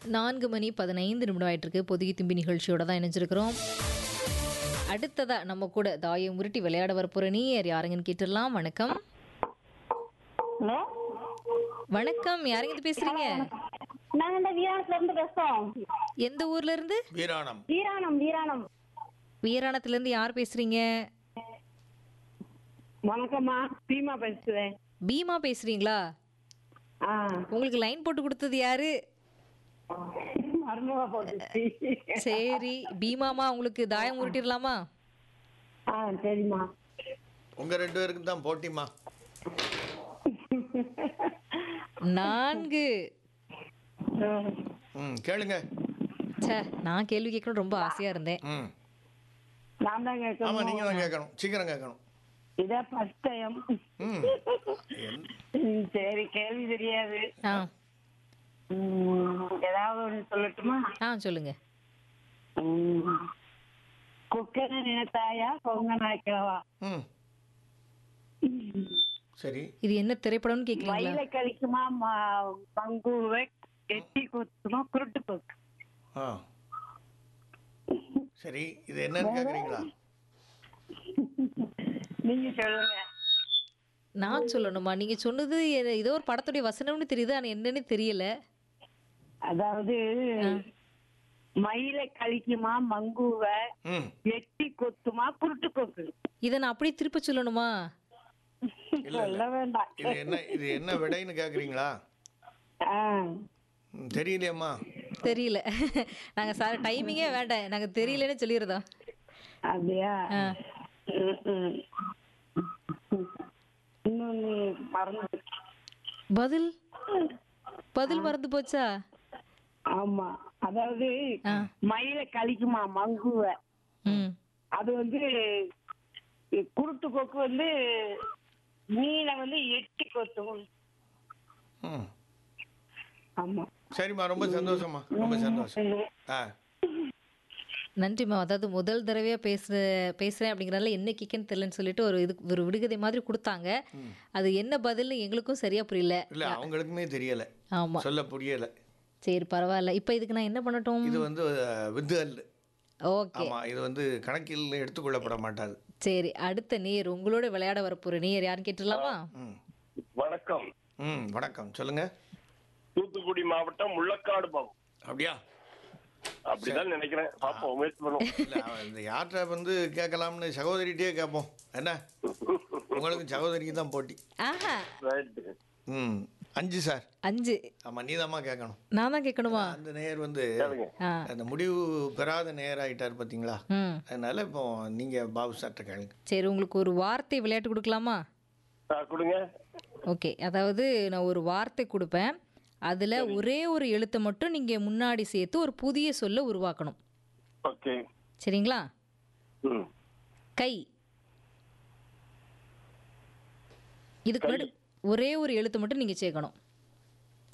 நான்கு மணி பதினைந்து நிமிடம் ஆயிட்டு இருக்கு பொதுகி தும்பி நிகழ்ச்சியோட தான் இணைஞ்சிருக்கிறோம் அடுத்ததா நம்ம கூட தாயம் உருட்டி விளையாட வரப்போற நீ யார் யாருங்கன்னு கேட்டுடலாம் வணக்கம் ஹலோ வணக்கம் யாருங்க இது பேசுறீங்க நாங்க இந்த வீராணத்துல இருந்து பேசுறோம் எந்த ஊர்ல இருந்து வீராணம் வீராணம் வீராணம் வீராணத்துல இருந்து யார் பேசுறீங்க வணக்கம்மா பீமா பேசுறேன் பீமா பேசுறீங்களா ஆ உங்களுக்கு லைன் போட்டு கொடுத்தது யாரு மருமகா போட்டுச்சு சரி பீமாமா உங்களுக்கு தாயம் உருட்டிடலாமா ஆ சரிம்மா உங்க ரெண்டு பேருக்கு தான் போட்டிமா நான்கு ம் கேளுங்க ச்சே நான் கேள்வி கேட்கணும் ரொம்ப ஆசையா இருந்தேன் ம் நான் தான் ஆமா கேட்கணும் நீங்க தான் கேட்கணும் சீக்கிரம் கேட்கணும் இதான் ஃபர்ஸ்ட் டைம் ம் என்- சரி கேள்வி தெரியாது ஆ ம், ஏதாவது ஒன்று சொல்லட்டுமா ஆ சொல்லுங்க ம். குக்கனை நினைத்தாயா கொங்க நாய்க்கவா ம் சரி இது என்ன திரைப்படம்னு கேக்குறீங்களா வயல கழிக்குமா ம- மங்குவை எட்டி குத்துமா குருட்டு கொக்கு ஆ சரி இது என்னன்னு கேட்குறீங்களா நீங்க சொல்லுங்க நான் சொல்லணுமா நீங்க சொன்னது எ- ஏதோ ஒரு படத்துடைய வசனம்னு தெரியுது ஆனா என்னன்னு தெரியல அதாவது மயில கழிக்குமா மங்குவ ம் எட்டி கொத்துமா குருட்டு கொக்கு இதை நான் அப்படியே திருப்ப சொல்லணுமா இல்ல சொல்ல வேண்டாம் இது என்ன இது என்ன விடைன்னு கேட்குறீங்களா ஆ. ம், தெரியலையேம்மா தெரியல நாங்க சார் டைமிங்கே வேண்டாம் நாங்க தெரியலன்னு சொல்லிடுறோம் அப்படியா ஆ. ம், ம். இன்னொன்னு மறந்து பதில் பதில் மறந்து போச்சா ஆமா அதாவது மயில கழிக்குமா மங்குவ ம் அது வந்து குருட்டு கொக்கு வந்து மீனை வந்து எட்டி கொத்தும் ம் ஆமா சரிம்மா ரொம்ப சந்தோஷம்மா ரொம்ப சந்தோஷம் ஆ நன்றிம்மா அதாவது முதல் தடவையாக பேசுற பேசுகிறேன் அப்படிங்கிறனால என்ன கேட்கன்னு தெரியலன்னு சொல்லிட்டு ஒரு இது ஒரு விடுகதை மாதிரி கொடுத்தாங்க அது என்ன பதில்னு எங்களுக்கும் சரியா புரியல இல்ல அவங்களுக்குமே தெரியல ஆமா சொல்ல புரியல சரி பரவாயில்ல இப்போ இதுக்கு நான் என்ன பண்ணட்டும் இது வந்து அஹ், வித்து அல்ல ஓகே ஆமா இது வந்து கணக்கில் எடுத்துக்கொள்ளப்பட மாட்டாது சரி அடுத்த நேர் உங்களோட விளையாட வரப்போற நேர் யாருன்னு கேட்டுடலாமா ம் வணக்கம் ம் வணக்கம் சொல்லுங்க தூத்துக்குடி மாவட்டம் முள்ளக்காடு பாவம் அப்படியா அப்படிதான் நினைக்கிறேன் பாப்போம் முயற்சி பண்ணுவோம் இல்ல அவன் இந்த யார்கிட்ட வந்து கேட்கலாம்னு சகோதரிகிட்டே கேட்போம் என்ன உங்களுக்கு சகோதரிக்கு தான் போட்டி ஆஹா ரைட்டு ம் அஞ்சு சார் அஞ்சு ஆமா நீதாம்மா கேட்கணும் நான் தான் கேட்கணுமா அந்த நேயர் வந்து கேளுங்க ஆ அந்த முடிவு பெறாத நேயர் ஆயிட்டார் பார்த்தீங்களா ம் அதனால இப்போ நீங்க பாபு சார்ட்ட கேளுங்க சரி உங்களுக்கு ஒரு வார்த்தை விளையாட்டு கொடுக்கலாமா ஆ, கொடுங்க ஓகே அதாவது நான் ஒரு வார்த்தை கொடுப்பேன் அதில் ஒரே ஒரு எழுத்தை மட்டும் நீங்கள் முன்னாடி சேர்த்து ஒரு புதிய சொல்ல உருவாக்கணும் ஓகே சரிங்களா ம் கை இதுக்கு முன்னாடி ஒரே ஒரு எழுத்து மட்டும் நீங்கள் சேர்க்கணும்